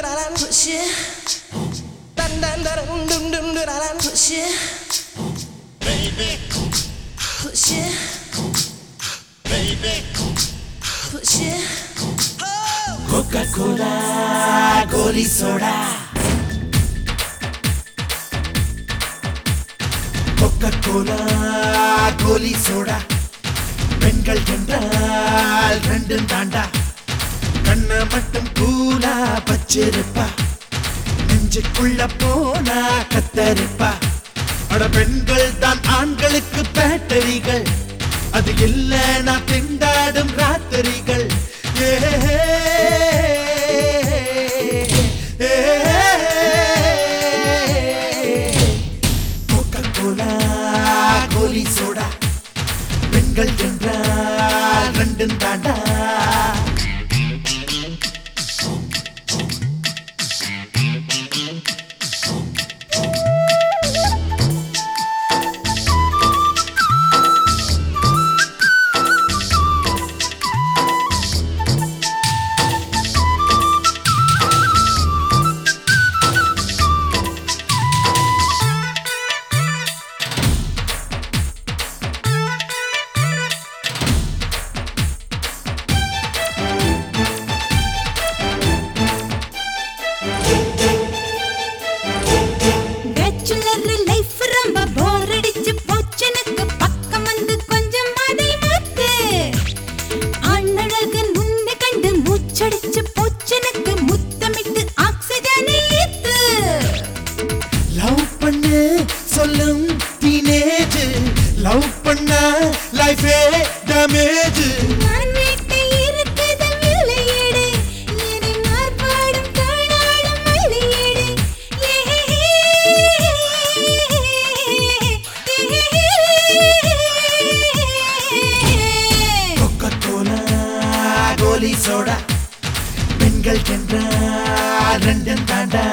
push it. Dun dun dun dun dun dun dun dun push it. Baby, push it. Baby, push it. Coca Cola goli soda Coca Cola goli soda பெண்கள் என்றால் ரெண்டும் தாண்டா கண்ண மட்டும் கூலா பச்சிருப்பா நெஞ்சுக்குள்ள போனா கத்தரிப்பா அட பெண்கள் தான் ஆண்களுக்கு பேட்டரிகள் அது இல்லைனா திண்டாடும் ராத்திரிகள் ஏ கோகா கோலா கோலி சோடா பெண்கள் என்றால் ரெண்டும் தாண்டா பேச்சுலர் லைஃப் ரொம்ப போர் அடிச்சு போச்சு எனக்கு பக்கம் வந்து கொஞ்சம் அதை மாத்து அண்ணழகன் உன்னை கண்டு மூச்சடிச்சு போச்சு எனக்கு முத்தமிட்டு ஆக்சிஜனை ஏத்து லவ் பண்ணு சொல்லும் டீனேஜ் லவ் பண்ணா லைஃபே டேமேஜ் நான் வீட்டை இருக்குது வெள்ளையீடு இனி மார்பாடும் காணாடும் மல்லியீடு கொக்கோ கோலா கோலி சோடா பெண்கள் என்றால் ரெண்டும் தாண்டா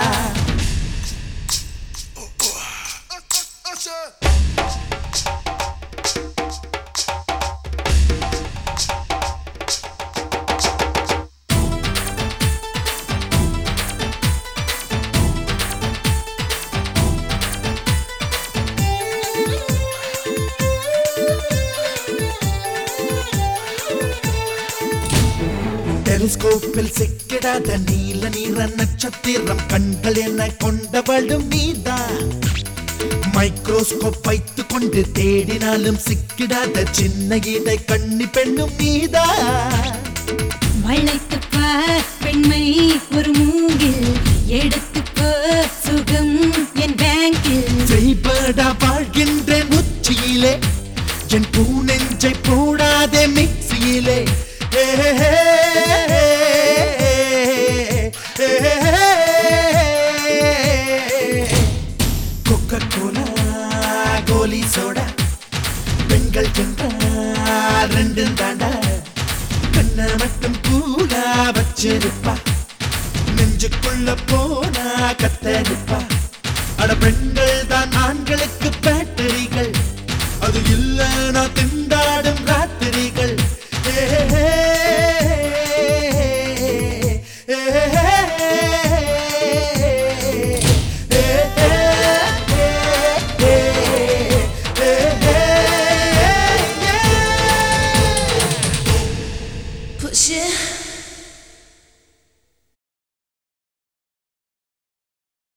டெலிஸ்கோப்பில் சிக்கிடாத நீல நீர நட்சத்திரம் கண்கள் என கொண்டவளும் நீதான் மைக்ரோஸ்கோப் வைத்துக் கொண்டு தேடினாலும் சிக்கிடாத சின்ன இடை கண்ணி பெண்ணும் நீதான் வளைத்துப்பா பெண்மை ஒரு மூங்கில் எடுத்துக்கோ சுகம் என் பேங்கில் செய்படா வாழ்கின்றேன் உச்சியிலே என் பூ நெஞ்சை போடாதே மிக்சியிலே ஏ, ஏ, ஏ, கொக்கோ கோலா கோலி சோடா பெண்கள் என்றால் ரெண்டும் தாண்டா கண்ண மட்டும் கூலா வச்சிருப்பா நெஞ்சுக்குள்ள போனா கத்தரிப்பா அட பெண்கள் தான் ஆண்களுக்கு பேட்டரிகள் அது இல்லனா திண்டாடும் ராத்திரிகள் ஏ, ஏ, ஏ, Push it.